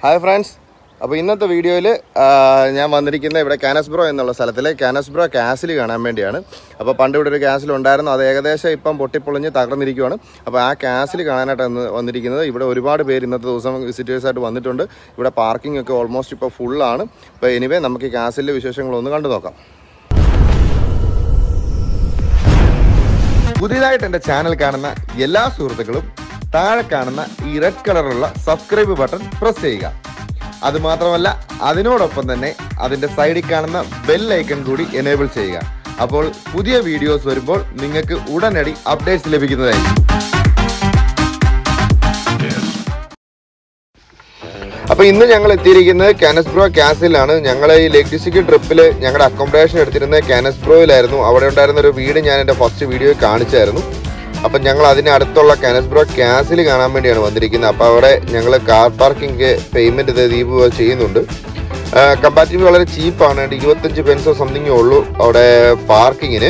hi friends അപ്പോൾ ഇന്നത്തെ വീഡിയോയിൽ ഞാൻ വന്നിരിക്കുന്ന ഇവിടെ കാനസ്ബ്രോ എന്നുള്ള സ്ഥലത്തിലെ കാനസ്ബ്രോ കാസിൽ കാണാൻ വേണ്ടിയാണ് അപ്പോൾ പണ്ട് ഇവിടെ ഒരു കാസിൽ ഉണ്ടായിരുന്നു അത് ഏകദേശം ഇപ്പം പൊട്ടിപ്പൊളിഞ്ഞ് തകർന്നിരിക്കുകയാണ് അപ്പോൾ ആ കാസിൽ കാണാനായിട്ട് വന്ന് വന്നിരിക്കുന്നത് ഇവിടെ ഒരുപാട് പേര് ഇന്നത്തെ ദിവസം വിസിറ്റേഴ്സായിട്ട് വന്നിട്ടുണ്ട് ഇവിടെ പാർക്കിംഗ് ഒക്കെ ഓൾമോസ്റ്റ് ഇപ്പോൾ ഫുള്ളാണ് അപ്പോൾ എനിവേ നമുക്ക് ഈ കാസിലെ വിശേഷങ്ങളൊന്ന് കണ്ടു നോക്കാം പുതിയതായിട്ട് എൻ്റെ ചാനൽ കാണുന്ന എല്ലാ സുഹൃത്തുക്കളും താഴെ കാണുന്ന ഈ റെഡ് കളറുള്ള സബ്സ്ക്രൈബ് ബട്ടൺ പ്രസ് ചെയ്യുക അത് മാത്രമല്ല അതിനോടൊപ്പം തന്നെ അതിന്റെ സൈഡിൽ കാണുന്ന ബെൽ ഐക്കൺ കൂടി എനേബിൾ ചെയ്യുക അപ്പോൾ പുതിയ വീഡിയോസ് വരുമ്പോൾ നിങ്ങൾക്ക് ഉടനടി അപ്ഡേറ്റ്സ് ലഭിക്കുന്നതായിരിക്കും അപ്പൊ ഇന്ന് ഞങ്ങൾ എത്തിയിരിക്കുന്നത് കാനസ്ബ്രോ കാസിലാണ് ഞങ്ങൾ ഈ ലേക്ക് ഡിസ്ട്രിക്ട് ട്രിപ്പിൽ ഞങ്ങളുടെ അക്കോമഡേഷൻ എടുത്തിരുന്നത് കാനസ്ബ്രോയിലായിരുന്നു അവിടെ ഉണ്ടായിരുന്ന ഒരു വീട് ഞാൻ എൻ്റെ ഫസ്റ്റ് വീഡിയോയിൽ കാണിച്ചായിരുന്നു അപ്പം ഞങ്ങൾ അതിന് അടുത്തുള്ള കാനസ്ബ്രോ കാസിൽ കാണാൻ വേണ്ടിയാണ് വന്നിരിക്കുന്നത് അപ്പോൾ അവിടെ ഞങ്ങൾ കാർ പാർക്കിംഗ് പേയ്മെൻറ്റ് ഇത് ദീപ് ചെയ്യുന്നുണ്ട് കമ്പാരിറ്റീവ് വളരെ ചീപ്പാണ് ഇരുപത്തഞ്ച് പെൻസോ സംതിങ്ങേ ഉള്ളൂ അവിടെ പാർക്കിങ്ങിന്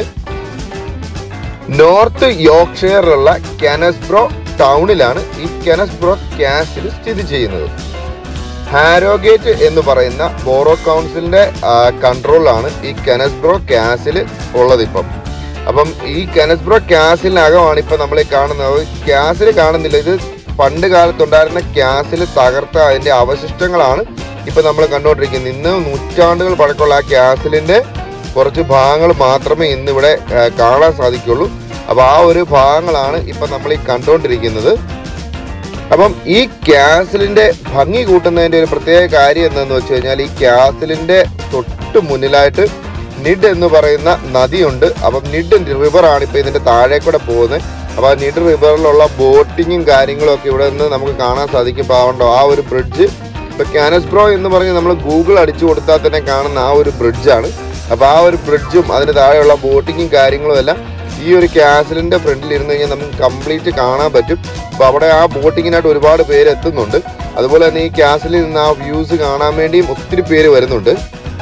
നോർത്ത് യോർക്ക്ഷയറിലുള്ള കാനസ്ബ്രോ ടൗണിലാണ് ഈ കാനസ്ബ്രോ കാസിൽ സ്ഥിതി ചെയ്യുന്നത് ഹാരോഗേറ്റ് എന്ന് പറയുന്ന ബോറോ കൗൺസിലിന്റെ കൺട്രോളിലാണ് ഈ കെനസ്ബ്രോ കാസിൽ ഉള്ളത് ഇപ്പം അപ്പം ഈ കെനസ്ബ്രോ കാസിലിനകമാണ് ഇപ്പം നമ്മൾ ഈ കാണുന്നത് കാസിൽ കാണുന്നില്ല ഇത് പണ്ട് കാലത്തുണ്ടായിരുന്ന കാസിൽ തകർത്ത അതിന്റെ അവശിഷ്ടങ്ങളാണ് ഇപ്പൊ നമ്മൾ കണ്ടുകൊണ്ടിരിക്കുന്നത് ഇന്ന് നൂറ്റാണ്ടുകൾ പഴക്കമുള്ള ആ കാസിലിന്റെ കുറച്ച് ഭാഗങ്ങൾ മാത്രമേ ഇന്നിവിടെ ആ, കാണാൻ സാധിക്കുള്ളൂ അപ്പൊ ആ ഒരു ഭാഗങ്ങളാണ് ഇപ്പൊ നമ്മൾ ഈ കണ്ടുകൊണ്ടിരിക്കുന്നത് അപ്പം ഈ ക്യാസിലിന്റെ ഭംഗി കൂട്ടുന്നതിന്റെ ഒരു പ്രത്യേക കാര്യം എന്താന്ന് വെച്ച് കഴിഞ്ഞാൽ ഈ ക്യാസിലിന്റെ തൊട്ട് മുന്നിലായിട്ട് നിഡ് എന്ന് പറയുന്ന നദിയുണ്ട് അപ്പം നിഡ് റിവർ ആണ് ഇപ്പൊ ഇതിന്റെ താഴെ കൂടെ പോകുന്നത് അപ്പൊ ആ നിഡ് റിവറിലുള്ള ബോട്ടിങ്ങും കാര്യങ്ങളും ഒക്കെ ഇവിടെ നിന്ന് നമുക്ക് കാണാൻ സാധിക്കും ഇപ്പൊ അതുകൊണ്ടോ ആ ഒരു ബ്രിഡ്ജ് ഇപ്പൊ കാനസ്ബ്രോ എന്ന് പറഞ്ഞ് നമ്മൾ ഗൂഗിൾ അടിച്ചു കൊടുത്താൽ തന്നെ കാണുന്ന ആ ഒരു ബ്രിഡ്ജാണ് അപ്പൊ ആ ഒരു ബ്രിഡ്ജും അതിന് താഴെയുള്ള ബോട്ടിങ്ങും കാര്യങ്ങളും എല്ലാം ഈ ഒരു കാസിലിന്റെ ഫ്രണ്ടിൽ ഇരുന്ന് കഴിഞ്ഞാൽ നമുക്ക് കംപ്ലീറ്റ് കാണാൻ പറ്റും അപ്പൊ അവിടെ ആ ബോട്ടിങ്ങിനായിട്ട് ഒരുപാട് പേര് എത്തുന്നുണ്ട് അതുപോലെ തന്നെ ഈ കാസിലിൽ നിന്ന് ആ വ്യൂസ് കാണാൻ വേണ്ടിയും ഒത്തിരി പേര് വരുന്നുണ്ട്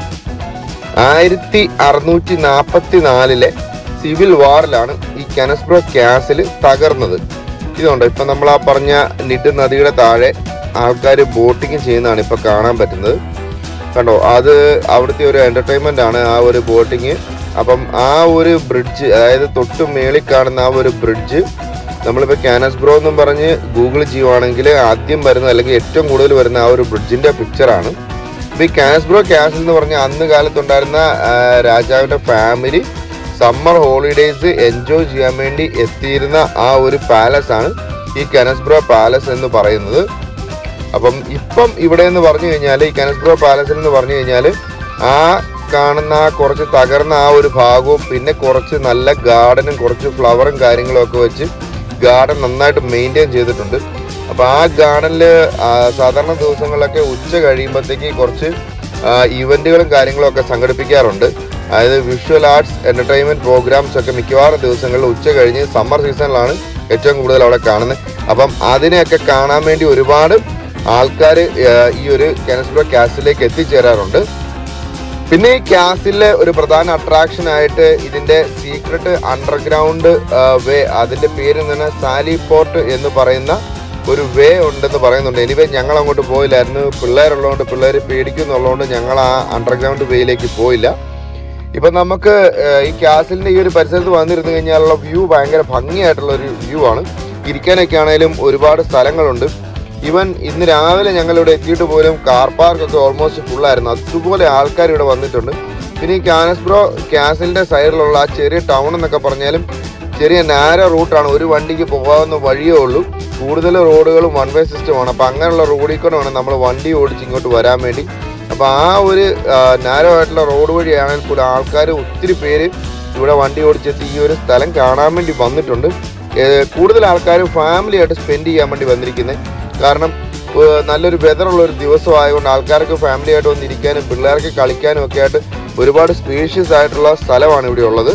ആയിരത്തി അറുന്നൂറ്റി നാൽപ്പത്തി നാലിലെ സിവിൽ വാറിലാണ് ഈ കനസ്ബ്രോ കാസിൽ തകർന്നത് ഇതുണ്ട് ഇപ്പൊ നമ്മൾ ആ പറഞ്ഞ നിഡ് നദിയുടെ താഴെ ആൾക്കാർ ബോട്ടിങ് ചെയ്യുന്നതാണ് ഇപ്പൊ കാണാൻ പറ്റുന്നത് കണ്ടോ അത് അവിടുത്തെ ഒരു എന്റർടൈൻമെന്റ് ആണ് ആ ഒരു ബോട്ടിങ് അപ്പം ആ ഒരു ബ്രിഡ്ജ് അതായത് തൊട്ട് മേളിൽ കാണുന്ന ആ ഒരു ബ്രിഡ്ജ് നമ്മളിപ്പോൾ കാനസ്ബ്രോ എന്നും പറഞ്ഞ് ഗൂഗിൾ ചെയ്യുവാണെങ്കിൽ ആദ്യം വരുന്ന അല്ലെങ്കിൽ ഏറ്റവും കൂടുതൽ വരുന്ന ആ ഒരു ബ്രിഡ്ജിന്റെ പിക്ചറാണ് അപ്പോൾ ഈ കാനസ്ബ്രോ കാസ് എന്ന് പറഞ്ഞ അന്ന് കാലത്തുണ്ടായിരുന്ന ആ, രാജാവിന്റെ ഫാമിലി സമ്മർ ഹോളിഡേയ്സ് എൻജോയ് ചെയ്യാൻ വേണ്ടി എത്തിയിരുന്ന ആ ഒരു പാലസ് ആണ് ഈ കനസ്ബ്രോ പാലസ് എന്ന് പറയുന്നത് അപ്പം ഇപ്പം ഇവിടെ എന്ന് പറഞ്ഞു കഴിഞ്ഞാൽ ഈ കനസ്ബ്രോ പാലസിൽ എന്ന് പറഞ്ഞു കഴിഞ്ഞാൽ ആ കാണുന്ന ആ കുറച്ച് തകർന്ന ആ ഒരു ഭാഗവും പിന്നെ കുറച്ച് നല്ല ഗാർഡനും കുറച്ച് ഫ്ലവറും കാര്യങ്ങളും ഒക്കെ വെച്ച് ഗാർഡൻ നന്നായിട്ട് മെയിൻറ്റെയിൻ ചെയ്തിട്ടുണ്ട് അപ്പോൾ ആ ഗാർഡനിൽ സാധാരണ ദിവസങ്ങളിലൊക്കെ ഉച്ച കഴിയുമ്പോഴത്തേക്ക് കുറച്ച് ഇവന്റുകളും കാര്യങ്ങളും ഒക്കെ സംഘടിപ്പിക്കാറുണ്ട് അതായത് വിഷ്വൽ ആർട്സ് എന്റർടൈൻമെന്റ് പ്രോഗ്രാംസ് ഒക്കെ മിക്കവാറും ദിവസങ്ങളിൽ ഉച്ച കഴിഞ്ഞ് സമ്മർ സീസണിലാണ് ഏറ്റവും കൂടുതൽ അവിടെ കാണുന്നത് അപ്പം അതിനെയൊക്കെ കാണാൻ വേണ്ടി ഒരുപാട് ആൾക്കാർ ഈ ഒരു കെനസ്ബ്രോ കാസിലേക്ക് എത്തിച്ചേരാറുണ്ട് പിന്നെ ഈ കാസിലെ ഒരു പ്രധാന അട്രാക്ഷൻ ആയിട്ട് ഇതിന്റെ സീക്രട്ട് അണ്ടർഗ്രൗണ്ട് വേ അതിന്റെ പേര് തന്നെ സാലി പോർട്ട് എന്ന് പറയുന്ന ഒരു വേ ഉണ്ടെന്ന് പറയുന്നുണ്ട് എനിവേ ഞങ്ങൾ അങ്ങോട്ട് പോയില്ലായിരുന്നു പിള്ളേരുള്ളതുകൊണ്ട് പിള്ളേർ പേടിക്കുന്നുള്ളതുകൊണ്ട് ഞങ്ങൾ ആ അണ്ടർഗ്രൗണ്ട് വേയിലേക്ക് പോയില്ല ഇപ്പൊ നമുക്ക് ഏഹ്, ഈ കാസിലിന്റെ ഈ ഒരു പരിസരത്ത് വന്നിരുന്നു കഴിഞ്ഞാലുള്ള വ്യൂ ഭയങ്കര ഭംഗിയായിട്ടുള്ള ഒരു വ്യൂ ആണ് ഇരിക്കാനൊക്കെ ആണെങ്കിലും ഒരുപാട് സ്ഥലങ്ങളുണ്ട് ഈവൻ ഇന്ന് രാവിലെ ഞങ്ങൾ ഇവിടെ എത്തിയിട്ട് പോലും കാർ പാർക്ക് ഒക്കെ ഓൾമോസ്റ്റ് ഫുള്ളായിരുന്നു അതുപോലെ ആൾക്കാർ ഇവിടെ വന്നിട്ടുണ്ട് പിന്നെ ഈ കാനസ്ബ്രോ കാസിലിന്റെ സൈഡിലുള്ള ആ ചെറിയ ടൗൺ എന്നൊക്കെ പറഞ്ഞാലും ചെറിയ നാരോ റൂട്ടാണ് ഒരു വണ്ടിക്ക് പോകാവുന്ന വഴിയേ ഉള്ളൂ കൂടുതൽ റോഡുകളും വൺ വേ സിസ്റ്റമാണ് അപ്പോൾ അങ്ങനെയുള്ള റോഡിൽ കൂടെ വേണം നമ്മൾ വണ്ടി ഓടിച്ച് ഇങ്ങോട്ട് വരാൻ വേണ്ടി അപ്പോൾ ആ ഒരു നാരോ ആയിട്ടുള്ള റോഡ് വഴിയാണെങ്കിൽ കൂടെ ആൾക്കാർ ഒത്തിരി പേര് ഇവിടെ വണ്ടി ഓടിച്ചെത്തി ഈ ഒരു സ്ഥലം കാണാൻ വേണ്ടി വന്നിട്ടുണ്ട് ഏഹ് കൂടുതൽ ആൾക്കാർ ഫാമിലി ആയിട്ട് സ്പെൻഡ് ചെയ്യാൻ വേണ്ടി വന്നിരിക്കുന്നത് കാരണം ഏഹ് നല്ലൊരു വെതറുള്ള ഒരു ദിവസം ആയതുകൊണ്ട് ആൾക്കാർക്ക് ഫാമിലി ആയിട്ട് വന്നിരിക്കാനും പിള്ളേർക്ക് കളിക്കാനും ഒക്കെ ആയിട്ട് ഒരുപാട് സ്പേഷ്യസ് ആയിട്ടുള്ള സ്ഥലമാണ് ഇവിടെ ഉള്ളത്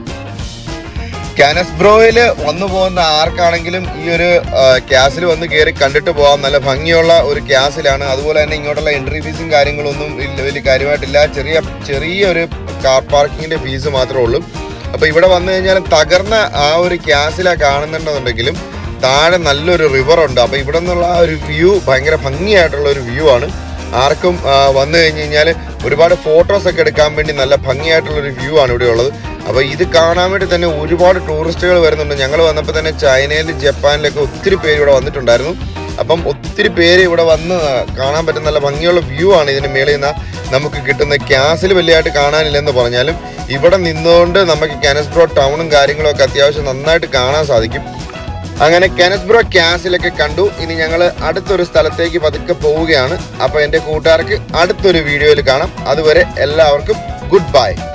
കാനസ്ബ്രോയിൽ വന്നു പോകുന്ന ആർക്കാണെങ്കിലും ഈ ഒരു ക്യാസിൽ വന്ന് കയറി കണ്ടിട്ട് പോകാം നല്ല ഭംഗിയുള്ള ഒരു ക്യാസിലാണ് അതുപോലെ തന്നെ ഇങ്ങോട്ടുള്ള എൻട്രി ഫീസും കാര്യങ്ങളൊന്നും ഇല്ല വലിയ കാര്യമായിട്ടില്ല ചെറിയ ചെറിയൊരു കാർ പാർക്കിങ്ങിന്റെ ഫീസ് മാത്രമേ ഉള്ളൂ അപ്പൊ ഇവിടെ വന്നു കഴിഞ്ഞാൽ തകർന്ന ആ ഒരു ക്യാസിലാണ് കാണുന്നുണ്ടെന്നുണ്ടെങ്കിലും താഴെ നല്ലൊരു റിവർ ഉണ്ട് അപ്പോൾ ഇവിടെ നിന്നുള്ള ആ ഒരു വ്യൂ ഭയങ്കര ഭംഗിയായിട്ടുള്ള ഒരു വ്യൂ ആണ് ആർക്കും ആ, വന്നു കഴിഞ്ഞ് കഴിഞ്ഞാൽ ഒരുപാട് ഫോട്ടോസ് ഒക്കെ എടുക്കാൻ വേണ്ടി നല്ല ഭംഗിയായിട്ടുള്ള ഒരു വ്യൂ ആണ് ഇവിടെ ഉള്ളത് അപ്പോൾ ഇത് കാണാൻ വേണ്ടി തന്നെ ഒരുപാട് ടൂറിസ്റ്റുകൾ വരുന്നുണ്ട് ഞങ്ങൾ വന്നപ്പോൾ തന്നെ ചൈനയിൽ ജപ്പാനിലൊക്കെ ഒത്തിരി പേര് ഇവിടെ വന്നിട്ടുണ്ടായിരുന്നു അപ്പം ഒത്തിരി പേര് ഇവിടെ വന്ന് കാണാൻ പറ്റുന്ന നല്ല ഭംഗിയുള്ള വ്യൂ ആണ് ഇതിന് മേളിൽ നിന്ന് നമുക്ക് കിട്ടുന്ന ക്യാസിൽ വലിയതായിട്ട് കാണാനില്ലെന്ന് പറഞ്ഞാലും ഇവിടെ നിന്നുകൊണ്ട് നമുക്ക് കാനസ്ബ്രോ ടൗണും കാര്യങ്ങളും ഒക്കെ അത്യാവശ്യം നന്നായിട്ട് കാണാൻ സാധിക്കും അങ്ങനെ കെനസ്ബ്രോ ക്യാസിലൊക്കെ കണ്ടു ഇനി ഞങ്ങൾ അടുത്തൊരു സ്ഥലത്തേക്ക് പതുക്കെ പോവുകയാണ് അപ്പോൾ എൻ്റെ കൂട്ടുകാർക്ക് അടുത്തൊരു വീഡിയോയിൽ കാണാം അതുവരെ എല്ലാവർക്കും ഗുഡ് ബൈ